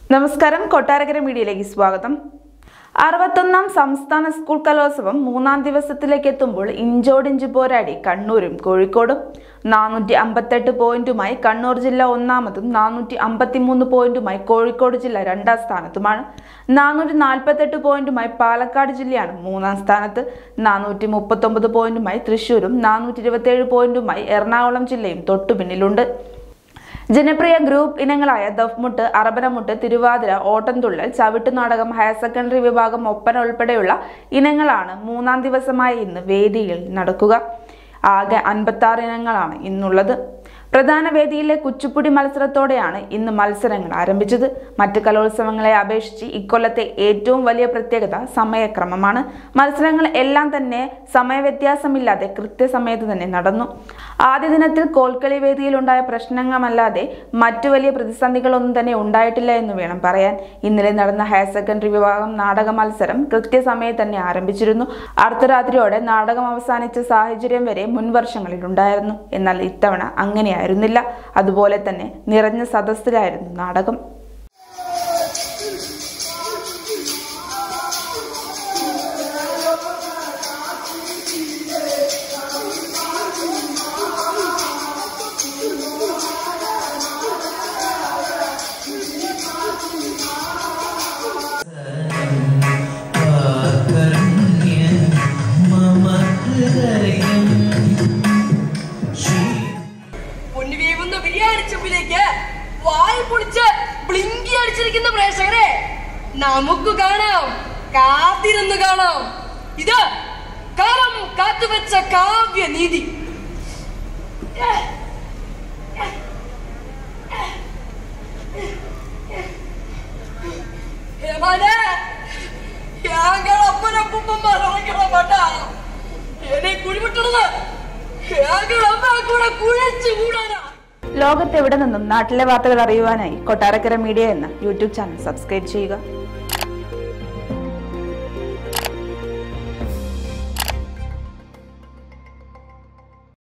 നമസ്കാരം കൊട്ടാരക്കര മീഡിയയിലേക്ക് സ്വാഗതം അറുപത്തൊന്നാം സംസ്ഥാന സ്കൂൾ കലോത്സവം മൂന്നാം ദിവസത്തിലേക്ക് എത്തുമ്പോൾ ഇഞ്ചോടിഞ്ച് പോരാടി കണ്ണൂരും കോഴിക്കോടും നാനൂറ്റി അമ്പത്തെട്ട് പോയിന്റുമായി കണ്ണൂർ ജില്ല ഒന്നാമതും നാനൂറ്റി അമ്പത്തിമൂന്ന് പോയിന്റുമായി കോഴിക്കോട് ജില്ല രണ്ടാം സ്ഥാനത്തുമാണ് നാനൂറ്റി നാൽപ്പത്തെട്ട് പോയിന്റുമായി പാലക്കാട് ജില്ലയാണ് മൂന്നാം സ്ഥാനത്ത് നാനൂറ്റി മുപ്പത്തൊമ്പത് പോയിന്റുമായി തൃശൂരും നാനൂറ്റി ഇരുപത്തിയേഴ് പോയിന്റുമായി എറണാകുളം ജില്ലയും തൊട്ടുപിന്നിലുണ്ട് ജനപ്രിയ ഗ്രൂപ്പ് ഇനങ്ങളായ ദഫ്മുട്ട് അറബനമുട്ട് തിരുവാതിര ഓട്ടംതുള്ളൽ ചവിട്ടുനാടകം ഹയർ സെക്കൻഡറി വിഭാഗം ഒപ്പന ഉൾപ്പെടെയുള്ള ഇനങ്ങളാണ് മൂന്നാം ദിവസമായ ഇന്ന് വേദിയിൽ നടക്കുക ആകെ അൻപത്തി ആറ് ഇനങ്ങളാണ് ഇന്നുള്ളത് പ്രധാന വേദിയിലെ കുച്ചുപ്പുടി മത്സരത്തോടെയാണ് ഇന്ന് മത്സരങ്ങൾ ആരംഭിച്ചത് മറ്റ് കലോത്സവങ്ങളെ അപേക്ഷിച്ച് ഇക്കൊല്ലത്തെ ഏറ്റവും വലിയ പ്രത്യേകത സമയക്രമമാണ് മത്സരങ്ങൾ എല്ലാം തന്നെ സമയവ്യത്യാസമില്ലാതെ കൃത്യസമയത്ത് തന്നെ നടന്നു ആദ്യ ദിനത്തിൽ കോൽക്കളി വേദിയിലുണ്ടായ പ്രശ്നങ്ങളല്ലാതെ മറ്റു വലിയ പ്രതിസന്ധികളൊന്നും തന്നെ ഉണ്ടായിട്ടില്ല എന്ന് വേണം പറയാൻ ഇന്നലെ നടന്ന ഹയർ സെക്കൻഡറി വിഭാഗം നാടക മത്സരം കൃത്യസമയത്ത് തന്നെ ആരംഭിച്ചിരുന്നു അർദ്ധരാത്രിയോടെ നാടകം അവസാനിച്ച സാഹചര്യം വരെ മുൻ വർഷങ്ങളിൽ ഉണ്ടായിരുന്നു എന്നാൽ ഇത്തവണ അങ്ങനെയായിരുന്നില്ല അതുപോലെ തന്നെ നിറഞ്ഞ സദസ്സിലായിരുന്നു നാടകം പൊന്നുവീവുന്ന ബിരിയാണി ചെമ്പിലേക്ക് വായി പൊളിച്ച് ബ്ലിങ്കി അടിച്ചിരിക്കുന്ന പ്രേക്ഷകരെ നമുക്ക് കാണാം കാത്തിരുന്ന് കാണാം ഇത് കാലം കാത്തുവെച്ച കാവ്യ നീതി ഹേമാനെ ഞങ്ങളപ്പനപ്പൂപ്പന്മാർ ഇറങ്ങണം വേണ്ട എന്നെ കുഴിവിട്ടത് ഞങ്ങളമ്മ കൂടെ കുഴച്ചു കൂടാനാ ലോകത്തെവിടെ നിന്നും നാട്ടിലെ വാർത്തകൾ അറിയുവാനായി കൊട്ടാരക്കര മീഡിയ എന്ന യൂട്യൂബ് ചാനൽ സബ്സ്ക്രൈബ് ചെയ്യുക